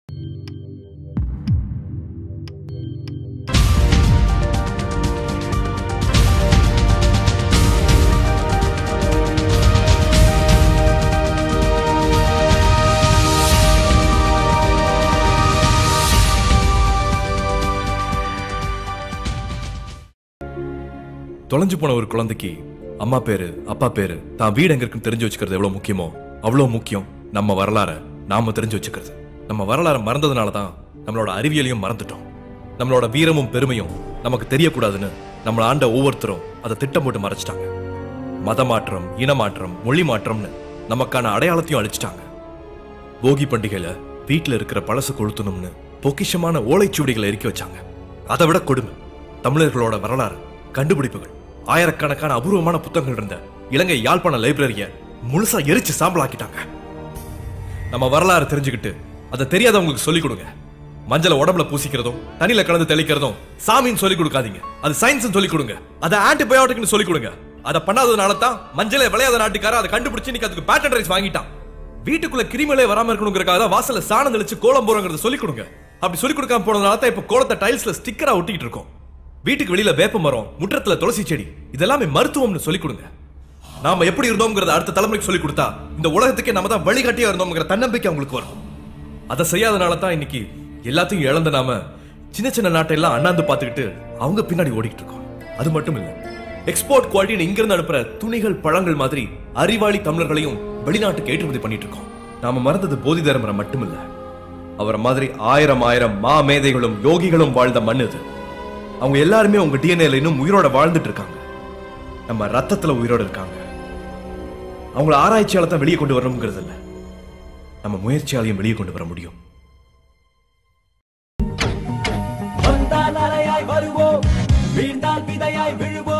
தொலைஞ்சு போன ஒரு குழந்தைக்கு அம்மா பேரு அப்பா பேரு தான் வீடு எங்க இருக்குன்னு தெரிஞ்சு வச்சுக்கிறது எவ்வளவு முக்கியமோ அவ்வளவு முக்கியம் நம்ம வரலாற நாம தெரிஞ்சு வச்சுக்கிறது நம்ம வரலாறு மறந்ததுனால தான் நம்மளோட அறிவியலையும் மறந்துட்டோம் நம்மளோட வீரமும் பெருமையும் நமக்கு தெரியக்கூடாதுன்னு நம்மள ஆண்ட ஒவ்வொருத்தரும் அதை திட்டம் போட்டு மறைச்சிட்டாங்க மத மாற்றம் இன மாற்றம் மொழி மாற்றம்னு நமக்கான அடையாளத்தையும் அழிச்சிட்டாங்க போகி பண்டிகையில வீட்ல இருக்கிற பழசு கொளுத்தணும்னு பொக்கிஷமான ஓலைச்சுவடிகளை இறக்கி வச்சாங்க அதை விட கொடுமை தமிழர்களோட வரலாறு கண்டுபிடிப்புகள் ஆயிரக்கணக்கான அபூர்வமான புத்தகங்கள் இருந்த இலங்கை யாழ்ப்பாண லைப்ரரிய முழுசா எரிச்சு சாம்பலாக்கிட்டாங்க நம்ம வரலாறு தெரிஞ்சுக்கிட்டு அதை தெரியாதவங்களுக்கு சொல்லிக் கொடுங்க மஞ்சளை உடம்புல பூசிக்கிறதும் தண்ணியில கலந்து தெளிக்கிறதும் சாமின்னு சொல்லிக் கொடுக்காதீங்க அது சயின்ஸ் சொல்லிக் கொடுங்க அதை ஆன்டிபயோட்டிக்னு சொல்லிக் கொடுங்க அதை பண்ணாததுனால தான் மஞ்சளை விளையாத நாட்டுக்கார அதை கண்டுபிடிச்சு இன்னைக்கு அதுக்கு பேட்டன் ரைஸ் வாங்கிட்டான் வீட்டுக்குள்ள கிருமிகளே வராம இருக்கணுங்கிறக்காக தான் வாசல்ல சாணம் தெளிச்சு கோலம் போறோங்கிறத சொல்லிக் கொடுங்க அப்படி சொல்லிக் கொடுக்காம போனதுனால தான் இப்ப கோலத்தை டைல்ஸ்ல ஸ்டிக்கரா ஒட்டிக்கிட்டு இருக்கோம் வீட்டுக்கு வெளியில வேப்ப மரம் முற்றத்துல துளசி செடி இதெல்லாமே மருத்துவம்னு சொல்லிக் கொடுங்க நாம எப்படி இருந்தோம்ங்கிறத அடுத்த தலைமுறைக்கு சொல்லிக் கொடுத்தா இந்த உலகத்துக்கே நம்ம தான் வழிகாட்டியா இருந்தோம்ங்கிற தன்னம்பிக்கை அவங்களுக்கு வரும் அதை செய்யாதனால தான் இன்னைக்கு எல்லாத்தையும் இழந்த நாம சின்ன சின்ன நாட்டை எல்லாம் அண்ணாந்து பார்த்துக்கிட்டு அவங்க பின்னாடி ஓடிக்கிட்டு இருக்கோம் அது மட்டும் இல்ல எக்ஸ்போர்ட் குவாலிட்டி இங்க இருந்து அனுப்புற துணிகள் பழங்கள் மாதிரி அறிவாளி தமிழர்களையும் வெளிநாட்டுக்கு ஏற்றுமதி பண்ணிட்டு இருக்கோம் நாம மறந்தது போதி தர்மரை மட்டுமில்ல அவரை மாதிரி ஆயிரம் ஆயிரம் மா மேதைகளும் யோகிகளும் வாழ்ந்த மண் இது அவங்க எல்லாருமே உங்க டிஎன்ஏல இன்னும் உயிரோட வாழ்ந்துட்டு இருக்காங்க நம்ம ரத்தத்துல உயிரோட இருக்காங்க அவங்கள ஆராய்ச்சியால தான் வெளியே கொண்டு வரணுங்கிறது இல்ல நம்ம முயற்சியாலையும் வெளியே கொண்டு வர முடியும் வந்தால் அலையாய் வருவோம் வீழ்ந்தால் விதையாய் விழுவோம்